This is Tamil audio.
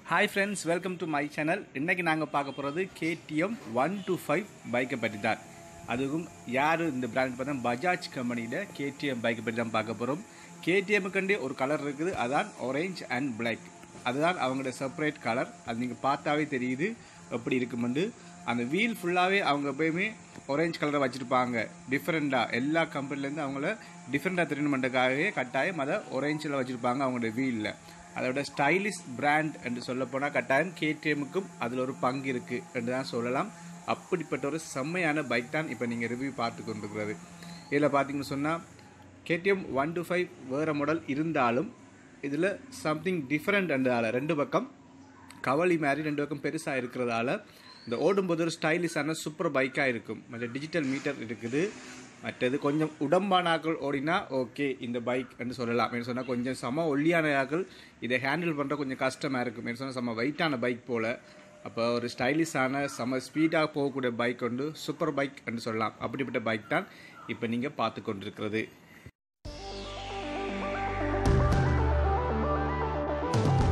hi friends welcome to my channel இன்றைக்கி நாங்கள் பார்க்க போகிறது கேடிஎம் ஒன் டு ஃபைவ் பைக்கை பற்றி தான் அதுவும் யார் இந்த பிராண்ட் பார்த்தா பஜாஜ் கம்பெனியில் கேடிஎம் பைக்கை பற்றி தான் பார்க்க போகிறோம் கேடிஎம்முக்கண்டே ஒரு கலர் இருக்குது அதான் ஆரஞ்ச் அண்ட் பிளாக் அதுதான் அவங்களோட செப்பரேட் கலர் அது நீங்கள் பார்த்தாவே தெரியுது எப்படி இருக்குமெண்டு அந்த வீல் ஃபுல்லாகவே அவங்க எப்பயுமே ஆரஞ்ச் கலரை வச்சுருப்பாங்க டிஃப்ரெண்ட்டாக எல்லா கம்பெனிலேருந்து அவங்கள டிஃப்ரெண்ட்டாக திருமண்டக்காகவே கட்டாயம் அதை ஆரஞ்சில் வச்சுருப்பாங்க அவங்களோட வீலில் அதோட ஸ்டைலிஷ் பிராண்ட் என்று சொல்லப்போனால் கட்டாயம் கேடிஎம்முக்கும் அதில் ஒரு பங்கு இருக்குது என்று தான் சொல்லலாம் அப்படிப்பட்ட ஒரு செம்மையான பைக் தான் இப்போ நீங்கள் ரிவ்யூ பார்த்து கொண்டிருக்கிறது இதில் பார்த்தீங்கன்னு சொன்னால் கேடிஎம் ஒன் டு ஃபைவ் வேறு மாடல் இருந்தாலும் இதில் சம்திங் டிஃப்ரெண்ட் என்றதால் ரெண்டு பக்கம் கவலி மாதிரி ரெண்டு பக்கம் பெருசாக இருக்கிறதால இந்த ஓடும்போது ஒரு ஸ்டைலிஷான சூப்பர் பைக்காக இருக்கும் மற்ற டிஜிட்டல் மீட்டர் இருக்குது மற்றது கொஞ்சம் உடம்பானாக்கள் ஓடினா ஓகே இந்த பைக் என்று சொல்லலாம் என்று சொன்னால் கொஞ்சம் சம ஒல்லியான ஆக்கள் இதை ஹேண்டில் பண்ணுற கொஞ்சம் கஷ்டமாக இருக்கும் என்று சொன்னால் செம்ம வெயிட்டான பைக் போல் அப்போ ஒரு ஸ்டைலிஷான செம்ம ஸ்பீடாக போகக்கூடிய பைக் வந்து சூப்பர் பைக் என்று சொல்லலாம் அப்படிப்பட்ட பைக் தான் இப்போ நீங்கள் பார்த்து கொண்டிருக்கிறது